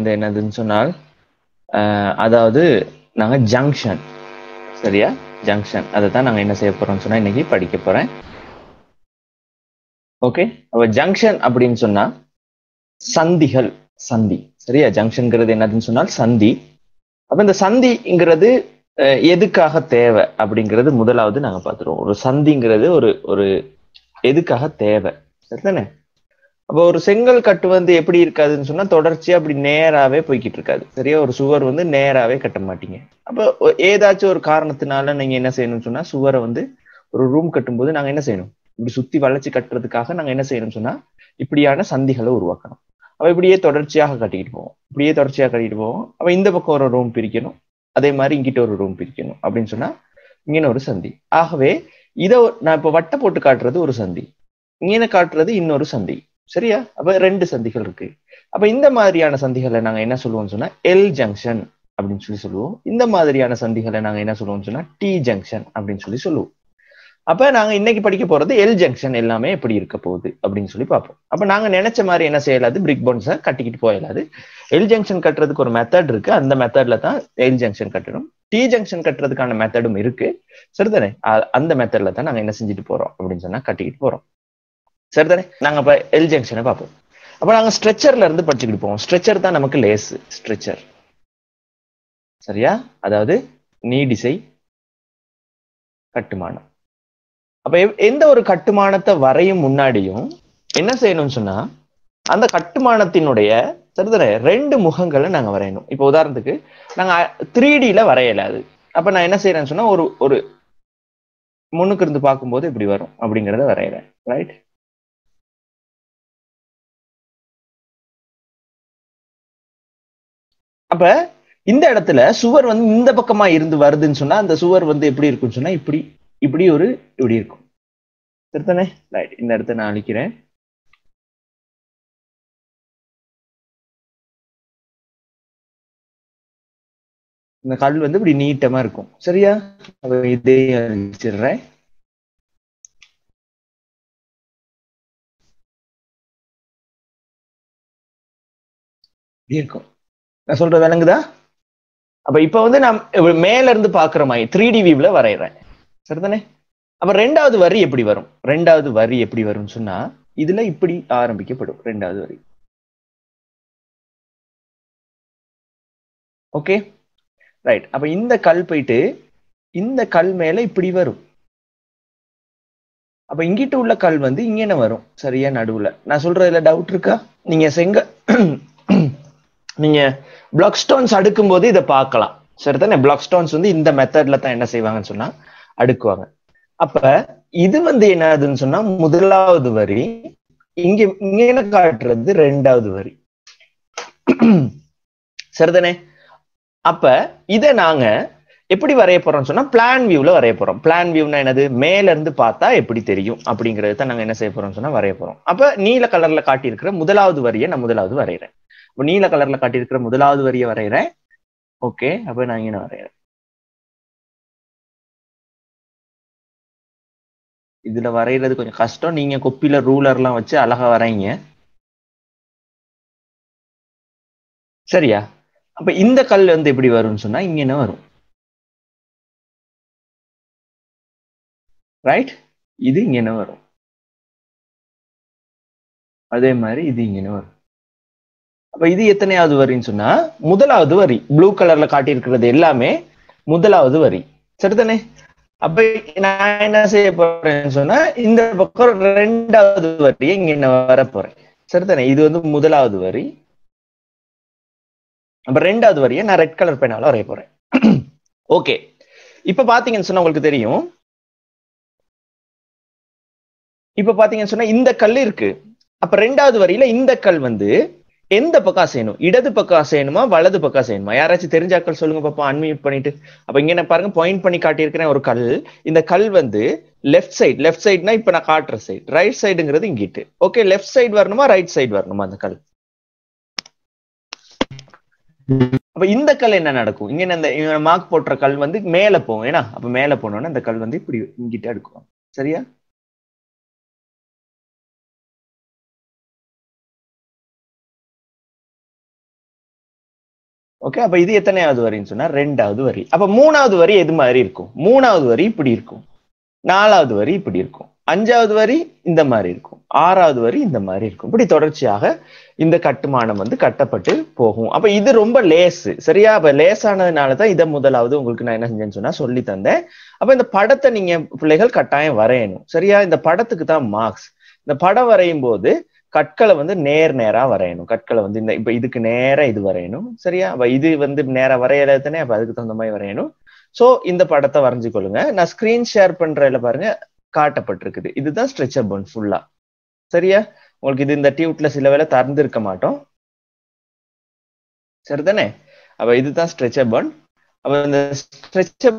வந்து என்னதுன்னு சொன்னால் அஹ், அதாவது நாங்க ஜங்ஷன் சரியா ஜங்ஷன் அதை தான் நாங்க என்ன செய்ய போறோம்னு சொன்னா இன்னைக்கு படிக்க போறேன் ஓகே அப்ப ஜங்ஷன் அப்படின்னு சொன்னா சந்திகள் சந்தி சரியா ஜங்ஷன்ங்கிறது என்னதுன்னு சொன்னால் சந்தி அப்ப இந்த சந்திங்கிறது அஹ், எதுக்காக தேவை அப்படிங்கிறது முதலாவது நாங்க பார்த்துருவோம் ஒரு சந்திங்கிறது ஒரு ஒரு எதுக்காக தேவை சரிதானே அப்போ ஒரு செங்கல் கட்டு வந்து எப்படி இருக்காதுன்னு சொன்னா தொடர்ச்சியா அப்படி நேராவே போய்கிட்டு இருக்காது சரியா ஒரு சுவர் வந்து நேராவே கட்ட மாட்டீங்க அப்போ ஒ- ஏதாச்சும் ஒரு காரணத்தினால நீங்க என்ன செய்யணும்னு சொன்னா சுவரை வந்து ஒரு ரூம் கட்டும்போது நாங்க என்ன செய்யணும் இப்படி சுத்தி வளைச்சு கட்டுறதுக்காக நாங்க என்ன செய்யணும்னு சொன்னா இப்படியான சந்திகளை உருவாக்கணும் அப்ப இப்படியே தொடர்ச்சியாக கட்டிக்கிட்டு போவோம் இப்படியே தொடர்ச்சியாக கட்டிட்டு போவோம் அப்ப இந்த பக்கம் ஒரு ரூம் பிரிக்கணும் அதே மாதிரி இங்கிட்ட ஒரு ரூம் பிரிக்கணும் அப்படின்னு சொன்னா இங்கே ஒரு சந்தி ஆகவே இதை நான் இப்ப வட்டை போட்டு காட்டுறது ஒரு சந்தி இங்கே காட்டுறது இன்னொரு சந்தி சரியா அப்ப ரெண்டு சந்திகள் இருக்கு அப்ப இந்த மாதிரியான சந்திகளை நாங்க என்ன சொல்லுவோம்னு சொன்னா எல் ஜங்ஷன் அப்படின்னு சொல்லி சொல்லுவோம் இந்த மாதிரியான சந்திகளை நாங்க என்ன சொல்லுவோம்னு சொன்னா டி ஜங்ஷன் அப்படின்னு சொல்லி சொல்லுவோம் அப்ப நாங்க இன்னைக்கு படிக்க போறது எல் ஜங்ஷன் எல்லாமே எப்படி இருக்க போகுது அப்படின்னு சொல்லி பார்ப்போம் அப்ப நாங்க நினைச்ச மாதிரி என்ன செய்யலாது பிரிக் போன்ஸை கட்டிக்கிட்டு போயிடலாது எல் ஜங்ஷன் கட்டுறதுக்கு ஒரு மெத்தட் இருக்கு அந்த மெத்தட்ல தான் எல் ஜங்ஷன் கட்டணும் டி ஜங்ஷன் கட்டுறதுக்கான மெத்தடும் இருக்கு சரிதானே அ- அந்த மெத்தட்ல தான் நாங்க என்ன செஞ்சுட்டு போறோம் அப்படின்னு சொன்னா கட்டிக்கிட்டு போறோம் சரிதானே நாங்க இப்ப எல் ஜங்ஷனை பார்ப்போம் அப்ப நாங்க ஸ்ட்ரெச்சர்ல இருந்து படிச்சுக்கிட்டு போவோம் ஸ்ட்ரெச்சர் தான் நமக்கு லேஸ் ஸ்ட்ரெச்சர் சரியா அதாவது நீடிசை கட்டுமானம் அப்ப எவ்- எந்த ஒரு கட்டுமானத்தை வரையும் முன்னாடியும் என்ன செய்யணும்னு சொன்னா அந்த கட்டுமானத்தினுடைய சரிதானே ரெண்டு முகங்களை நாங்க வரையணும் இப்போ உதாரணத்துக்கு நாங்க த்ரீ டில வரையல அது அப்ப நான் என்ன செய்யறேன்னு சொன்னா ஒரு ஒரு முன்னுக்கு இருந்து பார்க்கும்போது இப்படி வரும் அப்படிங்கறத வரையறேன் ரைட் அப்ப இந்த இடத்துல சுவர் வந்து இந்த பக்கமா இருந்து வருதுன்னு சொன்னா அந்த சுவர் வந்து எப்படி இருக்கும்னு சொன்னா இப்படி இப்படி ஒரு இப்படி இருக்கும் சரிதானே ரைட் இந்த இடத்த நான் அழிக்கிறேன் இந்த கல் வந்து இப்படி நீட்டமா இருக்கும் சரியா அப்ப இதே அழிச்சிடுறேன் இப்படி இருக்கும் நான் சொல்றது விளங்குதா அப்ப இப்ப வந்து நான் இப்ப மேல இருந்து பாக்குற மாதிரி த்ரீ டி வியூல வரைகிறேன் சரிதானே அப்ப ரெண்டாவது வரி எப்படி வரும் ரெண்டாவது வரி எப்படி வரும்னு சொன்னா இதுல இப்படி ஆரம்பிக்கப்படும் ரெண்டாவது வரி ஓகே ரைட் அப்ப இந்த கல் போயிட்டு இந்த கல் மேல இப்படி வரும் அப்ப இங்கிட்டு உள்ள கல் வந்து இங்கே வரும் சரியா நடுவுல நான் சொல்றதுல டவுட் இருக்கா நீங்க செங்க நீங்க பிளாக் ஸ்டோன்ஸ் அடுக்கும் போது இதை பார்க்கலாம் சரிதானே பிளாக் ஸ்டோன்ஸ் வந்து இந்த மெத்தட்ல தான் என்ன செய்வாங்கன்னு சொன்னா அடுக்குவாங்க அப்ப இது வந்து என்னதுன்னு சொன்னா முதலாவது வரி இங்க இங்க என்ன காட்டுறது ரெண்டாவது வரி சரிதானே அப்ப இத நாங்க எப்படி வரைய போறோம்னு சொன்னா பிளான் வியூல வரைய போறோம் பிளான் வியூனா என்னது மேல இருந்து பார்த்தா எப்படி தெரியும் அப்படிங்கறத தான் நாங்க என்ன செய்ய போறோம்னு சொன்னா வரைய போறோம் அப்ப நீல கலர்ல காட்டியிருக்கிற முதலாவது வரியை நான் முதலாவது வரைகிறேன் அப்ப நீல கலர்ல காட்டியிருக்கிற முதலாவது வரியை வரைகிறேன் ஓகே அப்ப நான் இங்க வரைகிறேன் இதுல வரைகிறது கொஞ்சம் கஷ்டம் நீங்க கொப்பில ரூலர்லாம் வச்சு அழகா வரைங்க சரியா அப்ப இந்த கல் வந்து எப்படி வரும்னு சொன்னா இங்க என்ன வரும் ரைட் இது இங்க என்ன வரும் அதே மாதிரி இது இங்க என்ன வரும் அப்ப இது எத்தனையாவது வரின்னு சொன்னா முதலாவது வரி ப்ளூ கலர்ல காட்டியிருக்கிறது எல்லாமே முதலாவது வரி சரிதானே அப்ப நான் என்ன செய்ய போறேன்னு சொன்னா இந்த பக்கம் ரெண்டாவது வரியை இங்க என்ன வர போறேன் சரிதானே இது வந்து முதலாவது வரி அப்ப ரெண்டாவது வரியை நான் ரெட் கலர் பேனால வரைய போறேன் ஓகே இப்ப பாத்தீங்கன்னு சொன்னா உங்களுக்கு தெரியும் இப்ப பாத்தீங்கன்னு சொன்னா இந்த கல் இருக்கு அப்ப ரெண்டாவது வரியில இந்த கல் வந்து எந்த பக்கம் அசையணும் இடது பக்கம் அசையணுமா வலது பக்கம் அசையணுமா யாராச்சும் தெரிஞ்சாக்கள் சொல்லுங்க பாப்பா அன்மியூட் பண்ணிட்டு அப்ப இங்க என்ன பாருங்க பாயிண்ட் பண்ணி காட்டியிருக்கிறேன் ஒரு கல் இந்த கல் வந்து லெஃப்ட் சைடு லெஃப்ட் சைடுனா இப்ப நான் காட்டுற சைடு ரைட் சைடுங்கிறது இங்கிட்டு ஓகே லெஃப்ட் சைடு வரணுமா ரைட் சைடு வரணுமா அந்த கல் அப்ப இந்த கல் என்ன நடக்கும் இங்க இந்த மார்க் போட்டுற கல் வந்து மேல போகும் ஏன்னா அப்ப மேல போனோம்னா அந்த கல் வந்து இப்படி இங்கிட்ட அடுக்கும் சரியா ஓகே அப்ப இது எத்தனையாவது வரின்னு சொன்னா ரெண்டாவது வரி அப்ப மூணாவது வரி எது மாதிரி இருக்கும் மூணாவது வரி இப்படி இருக்கும் நாலாவது வரி இப்படி இருக்கும் அஞ்சாவது வரி இந்த மாதிரி இருக்கும் ஆறாவது வரி இந்த மாதிரி இருக்கும் இப்படி தொடர்ச்சியாக இந்த கட்டுமானம் வந்து கட்டப்பட்டு போகும் அப்ப இது ரொம்ப லேசு சரியா அப்ப லேசானதுனால தான் இதை முதலாவது உங்களுக்கு நான் என்ன செஞ்சேன்னு சொன்னா சொல்லி தந்தேன் அப்ப இந்த படத்தை நீங்க பிள்ளைகள் கட்டாயம் வரையணும் சரியா இந்த படத்துக்கு தான் மார்க்ஸ் இந்த படம் வரையும் போது கற்களை வந்து நேர் நேரா வரையணும் கற்களை வந்து இந்த இப்ப இதுக்கு நேரா இது வரையணும் சரியா அப்ப இது வந்து நேரா வரையல தானே அப்ப அதுக்கு தகுந்த மாதிரி வரையணும் சோ இந்த படத்தை வரைஞ்சு கொள்ளுங்க நான் ஸ்கிரீன் ஷேர் பண்றதுல பாருங்க காட்டப்பட்டிருக்குது இதுதான் ஸ்ட்ரெச்சர் பன் ஃபுல்லா சரியா உங்களுக்கு இது இந்த டியூட்ல சில வேளை திறந்திருக்க மாட்டோம் சரிதானே அப்ப இதுதான் ஸ்ட்ரெச்சர் பன் அப்ப இந்த ஸ்ட்ரெச்சர்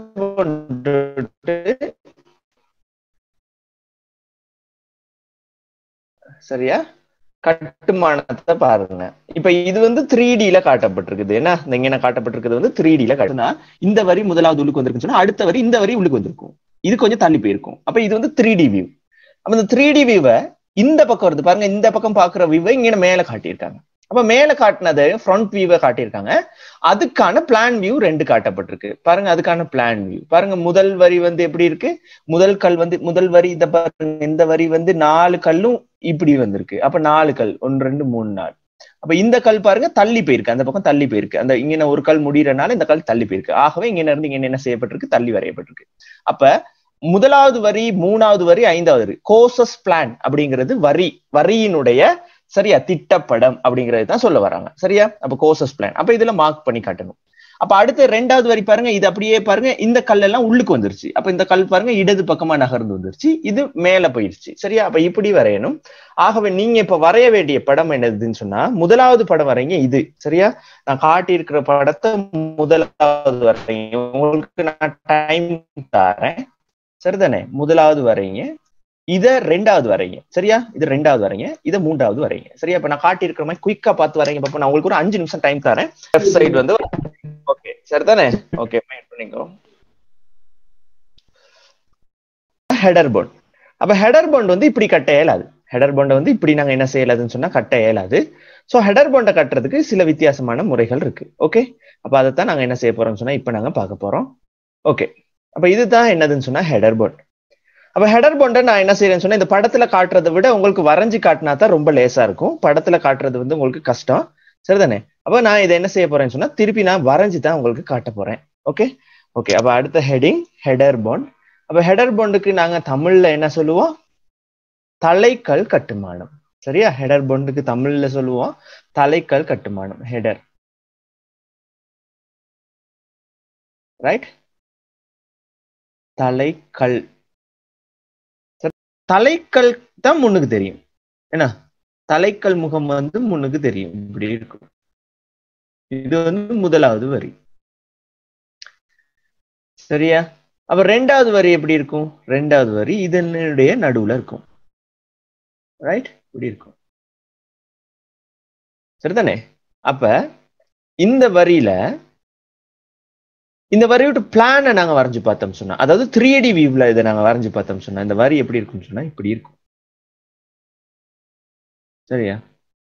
சரியா கட்டுமானத்தை பாருங்க இப்ப இது வந்து த்ரீ டில காட்டப்பட்டிருக்குது என்ன இங்க என்ன காட்டப்பட்டிருக்கிறது வந்து த்ரீ டில காட்டுனா இந்த வரி முதலாவது உள்ளுக்கு வந்திருக்குன்னு சொன்னா அடுத்த வரி இந்த வரி உள்ளுக்கு வந்திருக்கும் இது கொஞ்சம் தள்ளி போயிருக்கும் அப்ப இது வந்து த்ரீ டி வியூ அப்ப இந்த த்ரீ டி வியூவை இந்த பக்கம் வருது பாருங்க இந்த பக்கம் பாக்குற வியூவை இங்க மேல காட்டியிருக்காங்க அப்ப மேல காட்டினது ஃப்ரண்ட் வியூவை காட்டியிருக்காங்க அதுக்கான பிளான் வியூ ரெண்டு காட்டப்பட்டிருக்கு பாருங்க அதுக்கான பிளான் வியூ பாருங்க முதல் வரி வந்து எப்படி இருக்கு முதல் கல் வந்து முதல் வரி இந்த பாருங்க இந்த வரி வந்து நாலு கல்லும் இப்படி வந்திருக்கு அப்ப நாலு கல் ஒன்று ரெண்டு மூணு நாலு அப்ப இந்த கல் பாருங்க தள்ளி போயிருக்கு அந்த பக்கம் தள்ளி போயிருக்கு அந்த இங்க ஒரு கல் முடியறனால இந்த கல் தள்ளி போயிருக்கு ஆகவே இங்க இருந்து இங்க என்ன செய்யப்பட்டிருக்கு தள்ளி வரையப்பட்டிருக்கு அப்ப முதலாவது வரி மூணாவது வரி ஐந்தாவது வரி கோசஸ் பிளான் அப்படிங்கிறது வரி வரியினுடைய சரியா திட்டப்படம் அப்படிங்கிறது தான் சொல்ல வராங்க சரியா அப்ப கோசஸ் பிளான் அப்ப இதுல மார்க் பண்ணி காட்டணும் அப்ப அடுத்து ரெண்டாவது வரி பாருங்க இது அப்படியே பாருங்க இந்த கல் எல்லாம் உள்ளுக்கு வந்துருச்சு அப்ப இந்த கல் பாருங்க இடது பக்கமா நகர்ந்து வந்துருச்சு இது மேல போயிருச்சு சரியா அப்ப இப்படி வரையணும் ஆகவே நீங்க இப்ப வரைய வேண்டிய படம் என்னதுன்னு சொன்னா முதலாவது படம் வரைங்க இது சரியா நான் காட்டியிருக்கிற படத்தை முதலாவது வரைங்க உங்களுக்கு நான் டைம் தரேன் சரிதானே முதலாவது வரைங்க இத ரெண்டாவது வரைங்க சரியா இது ரெண்டாவது வரைங்க இத மூன்றாவது வரைங்க சரியா இப்ப நான் காட்டியிருக்கிற மாதிரி குயிக்கா பார்த்து வரைங்க பாப்பா நான் உங்களுக்கு ஒரு அஞ்சு நிமிஷம் டைம் தரேன் லெஃப்ட் சைடு வந்து ஓகே சரிதானே ஓகே மைண்ட் பண்ணிக்கோ ஹெடர் போண்ட் அப்ப ஹெடர் போண்ட் வந்து இப்படி கட்ட இயலாது ஹெடர் போண்டை வந்து இப்படி நாங்க என்ன செய்யலாதுன்னு சொன்னா கட்ட இயலாது சோ ஹெடர் போண்டை கட்டுறதுக்கு சில வித்தியாசமான முறைகள் இருக்கு ஓகே அப்ப அதைத்தான் நாங்க என்ன செய்ய போறோம்னு சொன்னா இப்ப நாங்க பார்க்க போறோம் ஓகே அப்ப இதுதான் என்னதுன்னு சொன்னா ஹெடர் போண்ட் அப்ப ஹெடர் போண்டை நான் என்ன செய்யறேன்னு சொன்னா இந்த படத்துல காட்டுறதை விட உங்களுக்கு வரைஞ்சு காட்டினா தான் ரொம்ப லேசா இருக்கும் படத்துல காட்டுறது வந்து உங்களுக்கு கஷ்டம் சரிதானே அப்ப நான் இதை என்ன செய்ய போறேன்னு சொன்னா திருப்பி நான் வரைஞ்சு தான் உங்களுக்கு காட்ட போறேன் ஓகே ஓகே அப்ப அடுத்த ஹெடிங் ஹெடர் பாண்ட் அப்ப ஹெடர் பாண்டுக்கு நாங்க தமிழ்ல என்ன சொல்லுவோம் தலைக்கல் கட்டுமானம் சரியா ஹெடர் பாண்டுக்கு தமிழ்ல சொல்லுவோம் தலைக்கல் கட்டுமானம் ஹெடர் ரைட் தலைக்கல் தலைக்கல் தான் முன்னுக்கு தெரியும் என்ன தலைக்கல் முகம் வந்து முன்னுக்கு தெரியும் இப்படி இருக்கும் இது வந்து முதலாவது வரி சரியா அப்ப ரெண்டாவது வரி எப்படி இருக்கும் ரெண்டாவது வரி இதனுடைய நடுவுல இருக்கும் ரைட் இப்படி இருக்கும் சரிதானே அப்ப இந்த வரியில இந்த வரியோட பிளானை நாங்க வரைஞ்சு பார்த்தோம் சொன்னா அதாவது த்ரீ டி வியூல இதை நாங்க வரைஞ்சு பார்த்தோம் சொன்னா இந்த வரி எப்படி இருக்கும்னு சொன்னா இப்படி இருக்கும் சரியா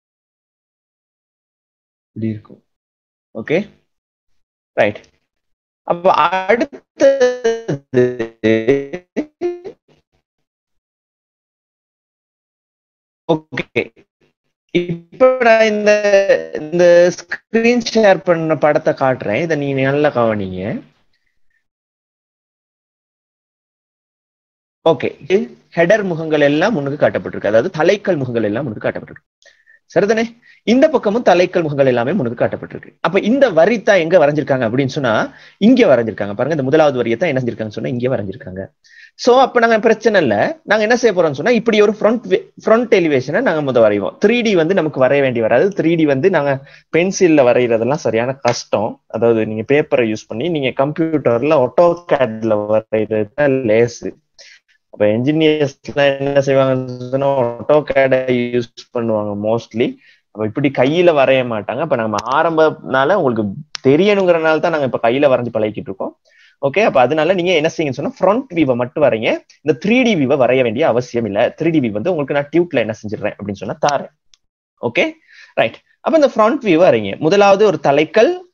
இப்படி இருக்கும் ஓகே ரைட் அப்ப அடுத்தது ஓகே இப்ப நான் இந்த இந்த ஸ்கிரீன் ஷேர் பண்ண படத்தை காட்டுறேன் இதை நீங்க நல்லா கவனிங்க ஓகே ஹெடர் முகங்கள் எல்லாம் முன்னுக்கு காட்டப்பட்டிருக்கு அதாவது தலைக்கல் முகங்கள் எல்லாம் முன்னுக்கு காட்டப்பட்டிருக்கு சரிதானே இந்த பக்கமும் தலைக்கல் முகங்கள் எல்லாமே முன்னுக்கு காட்டப்பட்டிருக்கு அப்ப இந்த வரி தான் எங்க வரைஞ்சிருக்காங்க அப்படின்னு சொன்னா இங்க வரைஞ்சிருக்காங்க பாருங்க இந்த முதலாவது வரியை தான் என்ன செஞ்சிருக்காங்கன்னு சொன்னா இங்க வரைஞ்சிருக்காங்க சோ அப்ப நாங்க பிரச்சனை இல்ல நாங்க என்ன செய்ய போறோம்னு சொன்னா இப்படி ஒரு ஃப்ரண்ட் ஃப்ரண்ட் எலிவேஷனை நாங்க முத வரைவோம் த்ரீ டி வந்து நமக்கு வரைய வேண்டி வராது த்ரீ டி வந்து நாங்க பென்சில்ல வரைகிறதெல்லாம் சரியான கஷ்டம் அதாவது நீங்க பேப்பரை யூஸ் பண்ணி நீங்க கம்ப்யூட்டர்ல ஒட்டோ கேட்ல வரைகிறது லேசு அப்ப என்ஜினியர்ஸ் எல்லாம் என்ன செய்வாங்க ஒட்டோ கேட யூஸ் பண்ணுவாங்க மோஸ்ட்லி அப்ப இப்படி கையில வரைய மாட்டாங்க அப்ப நம்ம ஆரம்பனால உங்களுக்கு தெரியணுங்கிறனால தான் நாங்க இப்ப கையில வரைஞ்சு பழகிட்டு இருக்கோம் ஓகே அப்ப அதனால நீங்க என்ன செய்யுங்க சொன்னா ஃப்ரண்ட் வியூவை மட்டும் வரைங்க இந்த த்ரீ டி வியூவை வரைய வேண்டிய அவசியம் இல்ல த்ரீ டி வியூ வந்து உங்களுக்கு நான் டியூப்ல என்ன செஞ்சிடுறேன் அப்படின்னு சொன்னா தாரேன் ஓகே ரைட் அப்ப இந்த ஃப்ரண்ட் வியூ வரைங்க முதலாவது ஒரு தலைக்கல்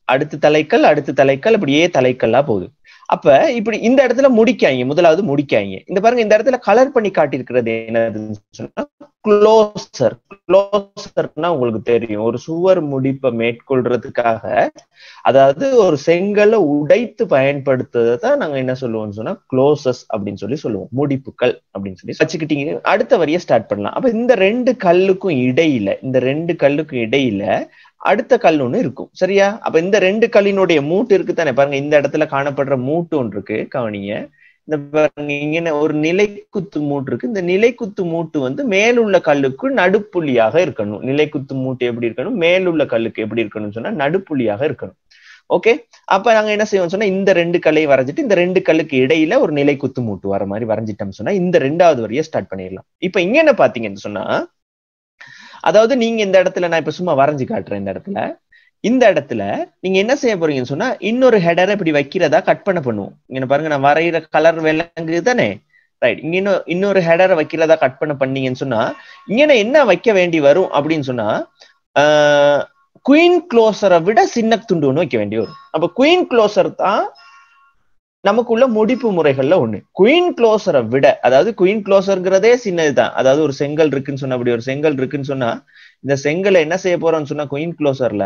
அடுத்து தலைக்கல் அடுத்து தலைக்கல் அப்படியே தலைக்கல்லா போகுது அப்ப இப்படி இந்த இடத்துல முடிக்காங்க முதலாவது முடிக்காங்க இந்த பாருங்க இந்த இடத்துல கலர் பண்ணி காட்டியிருக்கிறது என்னதுன்னு சொன்னா க்ளோசர் க்ளோசர்னா உங்களுக்கு தெரியும் ஒரு சுவர் முடிப்பை மேற்கொள்றதுக்காக அதாவது ஒரு செங்கலை உடைத்து பயன்படுத்துறதை தான் நாங்க என்ன சொல்லுவோம்னு சொன்னா க்ளோசஸ் அப்படின்னு சொல்லி சொல்லுவோம் முடிப்புகள் அப்படின்னு சொல்லி வச்சுக்கிட்டீங்க அடுத்த வரியை ஸ்டார்ட் பண்ணலாம் அப்ப இந்த ரெண்டு கல்லுக்கும் இடையில இந்த ரெண்டு கல்லுக்கும் இடையில அடுத்த கல் ஒண்ணு இருக்கும் சரியா அப்ப இந்த ரெண்டு கல்லினுடைய மூட்டு இருக்கு தானே பாருங்க இந்த இடத்துல காணப்படுற மூட்டு ஒன்று இருக்கு கவனிங்க இந்த பாருங்க இங்க ஒரு நிலைக்குத்து மூட்டு இருக்கு இந்த நிலைக்குத்து மூட்டு வந்து மேலுள்ள கல்லுக்கு நடுப்புள்ளியாக இருக்கணும் நிலைக்குத்து மூட்டு எப்படி இருக்கணும் மேலுள்ள கல்லுக்கு எப்படி இருக்கணும்னு சொன்னா நடுப்புள்ளியாக இருக்கணும் ஓகே அப்ப நாங்க என்ன செய்வோம் சொன்னா இந்த ரெண்டு கல்லை வரைஞ்சிட்டு இந்த ரெண்டு கல்லுக்கு இடையில ஒரு நிலை குத்து மூட்டு வர மாதிரி வரைஞ்சிட்டோம் சொன்னா இந்த ரெண்டாவது வரியை ஸ்டார்ட் பண்ணிடலாம் இப்ப இங்க என்ன பாத்தீங்கன்னு சொன்னா அதாவது நீங்க இந்த இடத்துல நான் இப்ப சும்மா வரைஞ்சு காட்டுறேன் இந்த இடத்துல இந்த இடத்துல நீங்க என்ன செய்ய போறீங்கன்னு சொன்னா இன்னொரு ஹெடரை இப்படி வைக்கிறதா கட் பண்ண பண்ணுவோம் இங்க பாருங்க நான் வரைகிற கலர் விளங்குது தானே ரைட் இங்க இன்னும் இன்னொரு ஹெடரை வைக்கிறதா கட் பண்ண பண்ணீங்கன்னு சொன்னா இங்க என்ன வைக்க வேண்டி வரும் அப்படின்னு சொன்னா குயின் க்ளோசரை விட சின்ன துண்டு ஒண்ணு வைக்க வேண்டி வரும் அப்ப குயின் க்ளோசர் தான் நமக்குள்ள முடிப்பு முறைகள்ல ஒண்ணு குயின் க்ளோசரை விட அதாவது குயின் க்ளோசர்ங்கிறதே சின்னதுதான் அதாவது ஒரு செங்கல் இருக்குன்னு சொன்னா அப்படி ஒரு செங்கல் இருக்குன்னு சொன்னா இந்த செங்கலை என்ன செய்ய போறோம்னு சொன்னா குயின் க்ளோசர்ல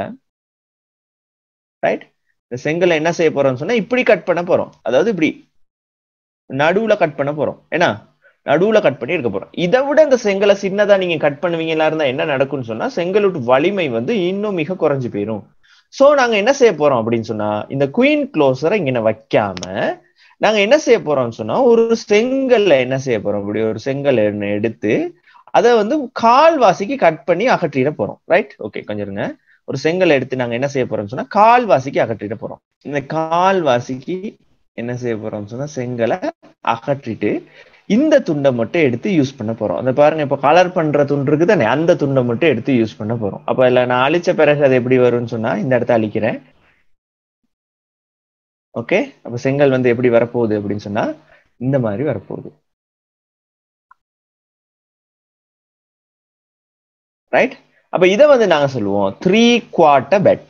ரைட் இந்த செங்கலை என்ன செய்ய போறோம்னு சொன்னா இப்படி கட் பண்ண போறோம் அதாவது இப்படி நடுவுல கட் பண்ண போறோம் ஏன்னா நடுவுல கட் பண்ணி எடுக்க போறோம் இதை விட இந்த செங்கலை சின்னதா நீங்க கட் பண்ணுவீங்களா இருந்தா என்ன நடக்கும்னு சொன்னா செங்கலோட வலிமை வந்து இன்னும் மிக குறைஞ்சு போயிரும் சோ நாங்க என்ன செய்ய போறோம் அப்படின்னு சொன்னா இந்த குயின் க்ளோசரை இங்க வைக்காம நாங்க என்ன செய்ய போறோம்னு சொன்னா ஒரு செங்கல்ல என்ன செய்ய போறோம் இப்படி ஒரு செங்கல் எடுத்து அதை வந்து கால்வாசிக்கு கட் பண்ணி அகற்றிட போறோம் ரைட் ஓகே கொஞ்சம் இருங்க ஒரு செங்கல் எடுத்து நாங்க என்ன செய்ய போறோம்னு சொன்னா கால்வாசிக்கு அகற்றிட போறோம் இந்த கால்வாசிக்கு என்ன செய்ய போறோம்னு சொன்னா செங்கலை அகற்றிட்டு இந்த துண்டை மட்டும் எடுத்து யூஸ் பண்ண போறோம் அந்த பாருங்க இப்ப கலர் பண்ற துண்டு இருக்கு தானே அந்த துண்டை மட்டும் எடுத்து யூஸ் பண்ண போறோம் அப்ப இல்ல நான் அழிச்ச பிறகு அது எப்படி வரும்னு சொன்னா இந்த இடத்த அழிக்கிறேன் ஓகே அப்ப செங்கல் வந்து எப்படி வரப்போகுது அப்படின்னு சொன்னா இந்த மாதிரி வரப்போகுது ரைட் அப்ப இதை வந்து நாங்க சொல்லுவோம் த்ரீ குவார்ட்டர் பெட்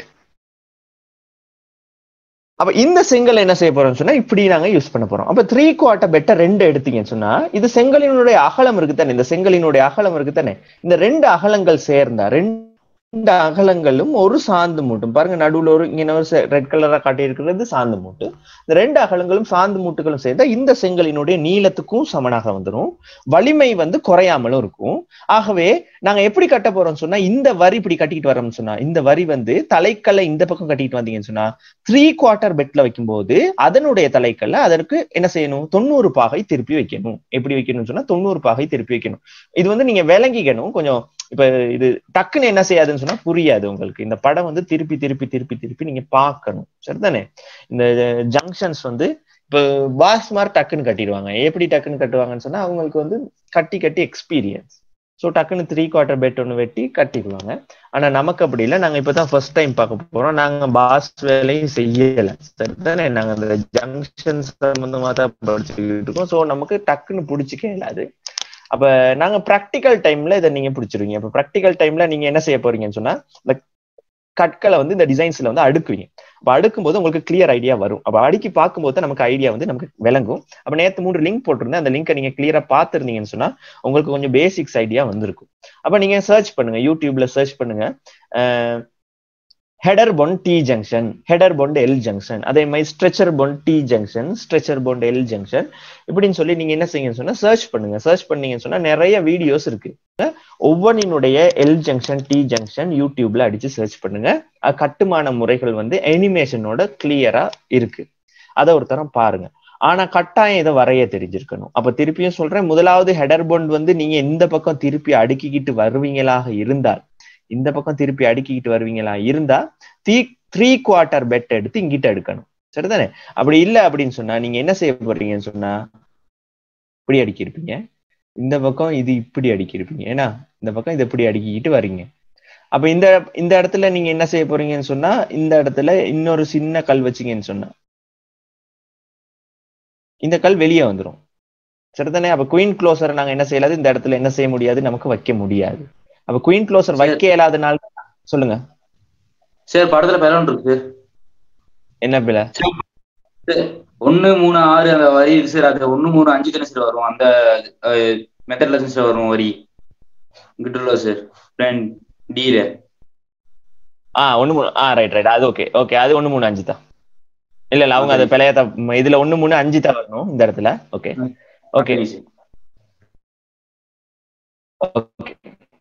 அப்ப இந்த செங்கல் என்ன செய்ய போறோம்னு சொன்னா இப்படி நாங்க யூஸ் பண்ண போறோம் அப்ப த்ரீ குவார்ட்டர் பெட்டை ரெண்டு எடுத்தீங்கன்னு சொன்னா இது செங்கலினுடைய அகலம் இருக்கு தானே இந்த செங்கலினுடைய அகலம் இருக்கு தானே இந்த ரெண்டு அகலங்கள் சேர்ந்தா ரெண்டு அகலங்களும் ஒரு சாந்து மூட்டும் பாருங்க நடுவுல ஒரு இங்க ஒரு ரெட் கலரா காட்டி இருக்கிறது சாந்து மூட்டு இந்த ரெண்டு அகலங்களும் சாந்து மூட்டுகளும் சேர்ந்தா இந்த செங்கலினுடைய நீளத்துக்கும் சமனாக வந்துடும் வலிமை வந்து குறையாமலும் இருக்கும் ஆகவே நாங்க எப்படி கட்ட போறோம்னு சொன்னா இந்த வரி இப்படி கட்டிக்கிட்டு வரோம்னு சொன்னா இந்த வரி வந்து தலைக்கல்ல இந்த பக்கம் கட்டிட்டு வந்தீங்கன்னு சொன்னா த்ரீ குவார்ட்டர் பெட்ல வைக்கும்போது அதனுடைய தலைக்கல்ல அதற்கு என்ன செய்யணும் தொண்ணூறு பாகை திருப்பி வைக்கணும் எப்படி வைக்கணும்னு சொன்னா தொண்ணூறு பாகை திருப்பி வைக்கணும் இது வந்து நீங்க விளங்கிக்கணும் கொஞ்சம் இப்ப இது டக்குன்னு என்ன செய்யாதுன்னு சொன்னா புரியாது உங்களுக்கு இந்த படம் வந்து திருப்பி திருப்பி திருப்பி திருப்பி நீங்க பார்க்கணும் சரிதானே இந்த ஜங்ஷன்ஸ் வந்து இப்போ பாஸ் மாதிரி டக்குன்னு கட்டிடுவாங்க எப்படி டக்குன்னு கட்டுவாங்கன்னு சொன்னா அவங்களுக்கு வந்து கட்டி கட்டி எக்ஸ்பீரியன்ஸ் ஸோ டக்குன்னு த்ரீ குவார்டர் பெட் ஒன்று வெட்டி கட்டிடுவாங்க ஆனா நமக்கு அப்படி இல்லை நாங்க இப்பதான் ஃபர்ஸ்ட் டைம் பார்க்க போறோம் நாங்க பாஸ் வேலையும் செய்யல சரிதானே நாங்க அந்த ஜங்ஷன் சம்பந்தமா தான் படிச்சுக்கிட்டு இருக்கோம் ஸோ நமக்கு டக்குன்னு பிடிச்சிக்க இயலாது அப்ப நாங்க ப்ராக்டிக்கல் டைம்ல இதை நீங்க பிடிச்சிருவீங்க அப்ப ப்ராக்டிக்கல் டைம்ல நீங்க என்ன செய்ய போறீங்கன்னு சொன்னா இந்த கற்களை வந்து இந்த டிசைன்ஸ்ல வந்து அடுக்குவீங்க அப்ப அடுக்கும் போது உங்களுக்கு கிளியர் ஐடியா வரும் அப்ப அடுக்கி பார்க்கும்போது நமக்கு ஐடியா வந்து நமக்கு விளங்கும் அப்ப நேற்று மூன்று லிங்க் போட்டிருந்தேன் அந்த லிங்கை நீங்க கிளியரா பார்த்துருந்தீங்கன்னு சொன்னா உங்களுக்கு கொஞ்சம் பேசிக்ஸ் ஐடியா வந்திருக்கும் அப்ப நீங்க சர்ச் பண்ணுங்க யூடியூப்ல சர்ச் பண்ணுங்க header bond T junction header bond L junction அதே மாதிரி stretcher bond T junction stretcher bond L junction இப்படின்னு சொல்லி நீங்க என்ன செய்யுங்கன்னு சொன்னா சர்ச் பண்ணுங்க சர்ச் பண்ணீங்கன்னு சொன்னா நிறைய வீடியோஸ் இருக்கு ஒவ்வொன்றினுடைய எல் ஜங்ஷன் டி ஜங்ஷன் யூடியூப்ல அடிச்சு சர்ச் பண்ணுங்க கட்டுமான முறைகள் வந்து அனிமேஷனோட கிளியரா இருக்கு அதை ஒரு தரம் பாருங்க ஆனா கட்டாயம் இதை வரைய தெரிஞ்சிருக்கணும் அப்ப திருப்பியும் சொல்றேன் முதலாவது ஹெடர் பொண்ட் வந்து நீங்க இந்த பக்கம் திருப்பி அடுக்கிக்கிட்டு வருவீங்களாக இருந்தால் இந்த பக்கம் திருப்பி அடுக்கிக்கிட்டு வருவீங்களா இருந்தா த்ரீ த்ரீ குவார்ட்டர் பெட் எடுத்து இங்கிட்ட எடுக்கணும் சரிதானே அப்படி இல்லை அப்படின்னு சொன்னா நீங்க என்ன செய்ய போறீங்கன்னு சொன்னா இப்படி அடுக்கியிருப்பீங்க இந்த பக்கம் இது இப்படி அடுக்கியிருப்பீங்க ஏன்னா இந்த பக்கம் இது இப்படி அடுக்கிக்கிட்டு வரீங்க அப்ப இந்த இந்த இடத்துல நீங்க என்ன செய்ய போறீங்கன்னு சொன்னா இந்த இடத்துல இன்னொரு சின்ன கல் வச்சீங்கன்னு சொன்னா இந்த கல் வெளியே வந்துடும் சரிதானே அப்ப குயின் க்ளோசர் நாங்க என்ன செய்யலாது இந்த இடத்துல என்ன செய்ய முடியாது நமக்கு வைக்க முடியாது அப்ப குயின் க்ளோசர் வைக்க இயலாதனால சொல்லுங்க சரி படத்துல பதினொன்று இருக்கு என்ன பில ஒண்ணு மூணு ஆறு அந்த வரி இருக்கு சார் அது ஒண்ணு மூணு அஞ்சு தானே சார் வரும் அந்த மெத்தட்ல சார் வரும் வரி கிட்டுல சார் பிளான் டில ஆ ஒண்ணு மூணு ஆ ரைட் ரைட் அது ஓகே ஓகே அது ஒண்ணு மூணு அஞ்சு தான் இல்ல இல்ல அவங்க அது பிழைய த- இதுல ஒண்ணு மூணு அஞ்சு தான் வரணும் இந்த இடத்துல ஓகே ஓகே ஓகே